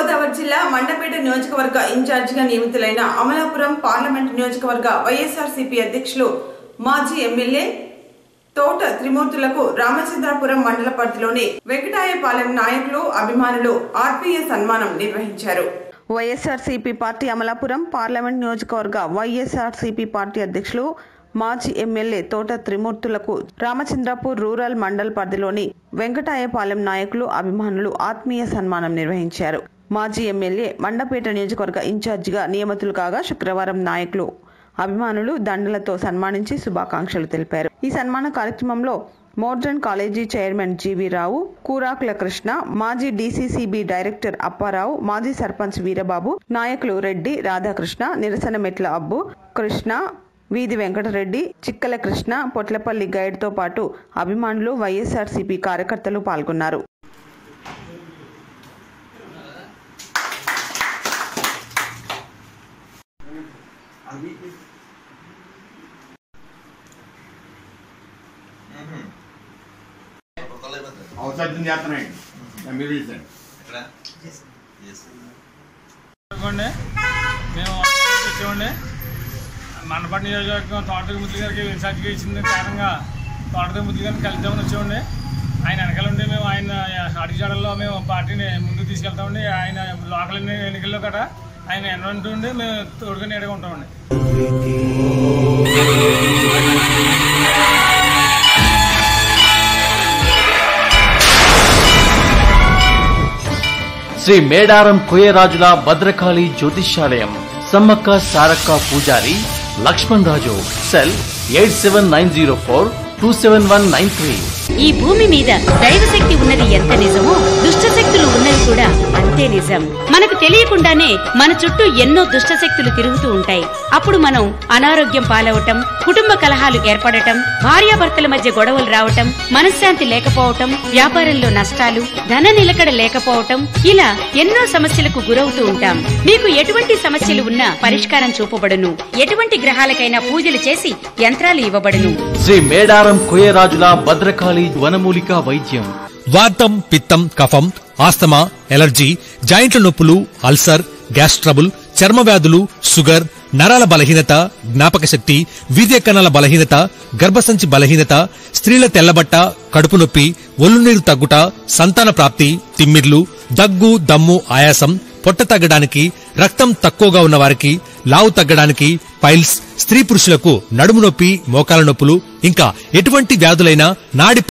గోదావరి జిల్లా మండపేట నియోజకవర్గ ఇన్ఛార్జిగా నియమితులైన అమలాపురం పార్లమెంట్ నియోజకవర్గ వైఎస్ఆర్సీపీ అధ్యక్షులు మాజీ ఎమ్మెల్యే తోట త్రిమూర్తులకు రామచంద్రాపురం మండల పరిధిలోని వెంకటాయపాలెం నాయకులు అభిమానులు ఆత్మీయ సన్మానం నిర్వహించారు వైఎస్ఆర్సీపీ పార్టీ అమలాపురం పార్లమెంట్ నియోజకవర్గ వైఎస్ఆర్సీపీ పార్టీ అధ్యక్షులు మాజీ ఎమ్మెల్యే తోట త్రిమూర్తులకు రామచంద్రపూర్ రూరల్ మండల్ పరిధిలోని వెంకటాయపాలెం నాయకులు అభిమానులు ఆత్మీయ సన్మానం నిర్వహించారు మాజీ ఎమ్మెల్యే మండపేట నియోజకవర్గ ఇన్ఛార్జిగా నియమితులు కాగా శుక్రవారం నాయకులు అభిమానులు దండలతో సన్మానించి శుభాకాంక్షలు తెలిపారు ఈ సన్మాన కార్యక్రమంలో modern college chairman G V Rao Kurakula Krishna మాజీ డీసీసీబీ డైరెక్టర్ అప్పారావు మాజీ సర్పంచ్ వీరబాబు నాయకులు రెడ్డి రాధాకృష్ణ నిరసన మెట్ల అబ్బు కృష్ణ వీధి వెంకటరెడ్డి చిక్కల కృష్ణ పొట్లపల్లి గైడ్తో పాటు అభిమానులు వైఎస్ఆర్సీపీ కార్యకర్తలు పాల్గొన్నారు అవసరం చేస్తున్నాయండి మీరు చూసండి అనుకోండి మేము వచ్చామండి మండపట్టు నియోజకవర్గం తోటకి ముద్దు గారికి ఇన్ఛార్జిగా ఇచ్చిన కారణంగా తోటకి ముద్దు గారిని కలుద్దామని వచ్చామండి ఆయన వెనకాల ఉండి మేము ఆయన అడిగిజాడల్లో మేము పార్టీని ముందుకు తీసుకెళ్తామండి ఆయన లోకల్ ఎన్ని- ఎన్నికల్లో గట్రా ఆయన ఎన్నంటూ ఉండి మేము తోడుగా నీడగా ఉంటామండి శ్రీ మేడారం కోయరాజుల భద్రకాళి జ్యోతిష్యాలయం సమ్మక్క సారక్క పూజారి Laxman Raju cell eight seven nine zero four two seven one nine three ఈ భూమి మీద దైవశక్తి ఉన్నది ఎంత నిజమో దుష్టశక్తులు ఉన్నవి కూడా అంతే నిజం మనకు తెలియకుండానే మన చుట్టూ ఎన్నో దుష్టశక్తులు తిరుగుతూ ఉంటాయి అప్పుడు మనం అనారోగ్యం పాలవటం కుటుంబ కలహాలు ఏర్పడటం భార్యాభర్తల మధ్య గొడవలు రావటం మనశ్శాంతి లేకపోవటం వ్యాపారంలో నష్టాలు ధన నిలకడ లేకపోవటం ఇలా ఎన్నో సమస్యలకు గురవుతూ ఉంటాం మీకు ఎటువంటి సమస్యలు ఉన్నా పరిష్కారం చూపబడును ఎటువంటి గ్రహాలకైనా పూజలు చేసి యంత్రాలు ఇవ్వబడును శ్రీ మేడారం కోయరాజుల భద్రకాళి వనమూలిక వైద్యం వాతం పిత్తం కఫం ఆస్తమా ఎలర్జీ జాయింట్ల నొప్పులు అల్సర్ గ్యాస్ ట్రబుల్ చర్మ వ్యాధులు షుగర్ నరాల బలహీనత జ్ఞాపక శక్తి వీర్య కణాల బలహీనత గర్భసంచి బలహీనత స్త్రీల తెల్లబట్ట కడుపు నొప్పి ఒళ్ళు నీరు తగ్గుట సంతాన ప్రాప్తి తిమ్మిర్లు దగ్గు దమ్ము ఆయాసం పొట్ట తగ్గడానికి రక్తం తక్కువగా ఉన్న వారికి లావు తగ్గడానికి పైల్స్ స్త్రీ పురుషులకు నడుము నొప్పి మోకాల నొప్పులు ఇంకా ఎటువంటి వ్యాధులైనా నాడి